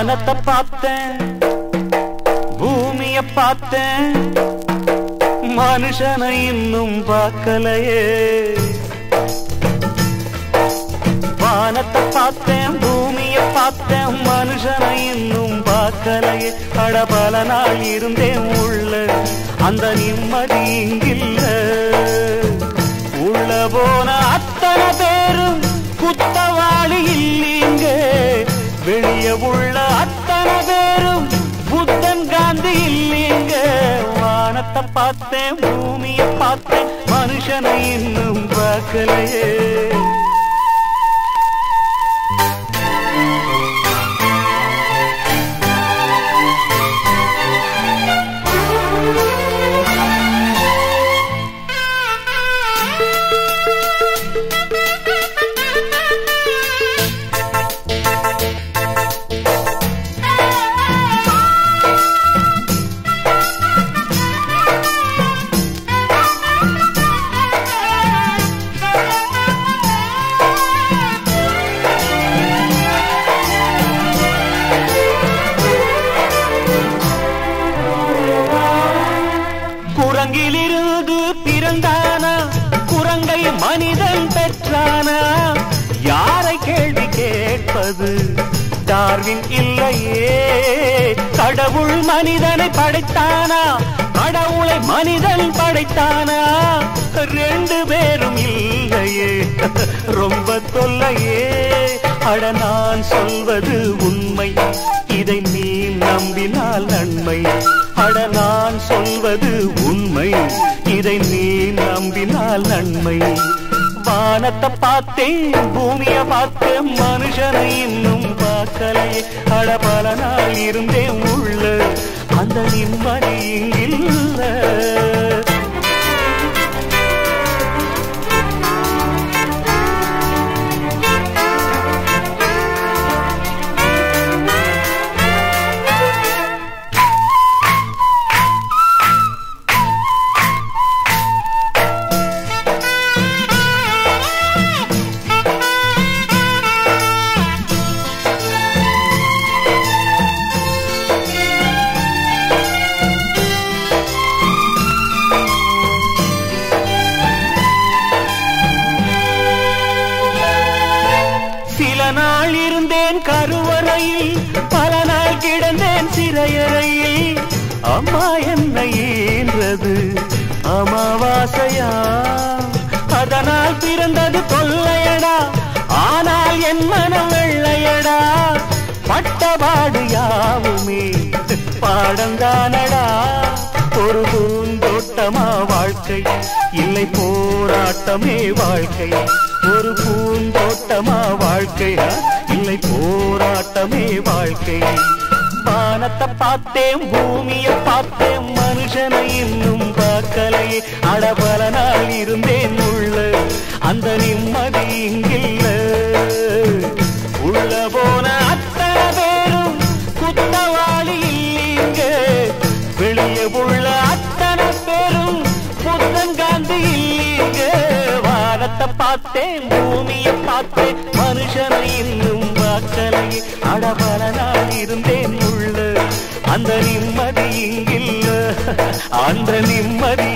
வானத்தை பார்த்தேன் பூமிய பார்த்தேன் மனுஷனை இன்னும் பார்க்கலையே வானத்தை பார்த்தேன் பூமிய பார்த்தேன் மனுஷனை இன்னும் பார்க்கலையே அட பல நாள் இருந்தேன் உள்ள அந்த நிம்மதி இங்கில்ல உள்ள போன அத்தனை பேரும் குத்தவாளி இல்லீங்க வெளிய உள்ள அத்தனை பேரும் புத்தன் காந்தி இல்லீங்க வானத்தை பார்த்தேன் பூமிய பார்த்தேன் மனுஷனை இன்னும் பார்க்கலையே குரங்கிலிருந்து பிறந்தானா குரங்கை மனிதன் பெற்றானா யாரை கேள்வி கேட்பது டார்வின் இல்லையே கடவுள் மனிதனை படைத்தானா கடவுளை மனிதன் படைத்தானா ரெண்டு பேரும் இல்லையே ரொம்ப தொல்லையே அட நான் சொல்வது உண்மை இதை நீ நம்பினால் நன்மை அட நான் சொல்வது உண்மை இதை நீ நம்பினால் நன்மை வானத்தை பார்த்தேன் பூமிய பார்த்தேன் மனுஷனை இன்னும் பார்க்கலை அட பல நாள் இருந்தேன் உள்ள அந்த நிம்மதி இங்கில்ல சில நாள் இருந்தேன் கருவறையில் பல நாள் கிடந்தேன் சிறையறையில் அம்மா என்னை ஈன்றது அமாவாசையா அதனால் பிறந்தது கொள்ளையடா ஆனால் என் மனம் வெள்ளையடா பட்டபாடு யாவுமே பாடந்தானடா ஒரு பூந்தோட்டமா வாழ்க்கை இல்லை போராட்டமே வாழ்க்கை ஒரு பூந்தோட்டமா வாழ்க்கையா இல்லை போராட்டமே வாழ்க்கை வானத்தை பார்த்தேன் பூமிய பார்த்தேன் மனுஷனை இன்னும் பார்க்கலை அடபல நாள் இருந்தேன் உள்ள அந்த நிம்மதி இங்கில்ல உள்ள போன அத்தனை பேரும் குத்தவாளி இல்லீங்க வெளியே உள்ள அத்தனை பேரும் புத்தன் காந்தி இல்லீங்க வானத்தை பார்த்தேன் பூமிய பார்த்தேன் மனுஷனை இன்னும் பார்க்கலை அடபல நாள் இருந்தேன் உள்ள அந்த நிம்மதி இங்கில்ல அந்த நிம்மதி